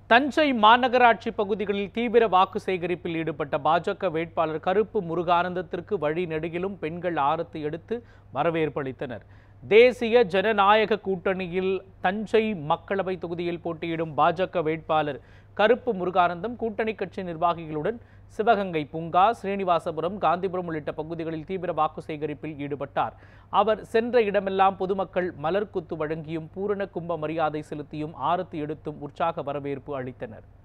தஞ்சை மாநகராட்சி பகுதிகளில் தீவிர வாக்கு சேகரிப்பில் ஈடுபட்ட பாஜக வேட்பாளர் கருப்பு முருகானந்தத்திற்கு வழி நெடுகிலும் பெண்கள் ஆரத்தி எடுத்து வரவேற்பு அளித்தனர் தேசிய ஜனநாயக கூட்டணியில் தஞ்சை மக்களவை தொகுதியில் போட்டியிடும் பாஜக வேட்பாளர் கருப்பு முருகானந்தம் கூட்டணி கட்சி நிர்வாகிகளுடன் சிவகங்கை பூங்கா ஸ்ரீனிவாசபுரம் காந்திபுரம் உள்ளிட்ட பகுதிகளில் தீவிர வாக்கு சேகரிப்பில் ஈடுபட்டார் அவர் சென்ற இடமெல்லாம் பொதுமக்கள் மலர் குத்து வழங்கியும் பூரண கும்ப மரியாதை செலுத்தியும் ஆரத்தி எடுத்தும் உற்சாக வரவேற்பு அளித்தனர்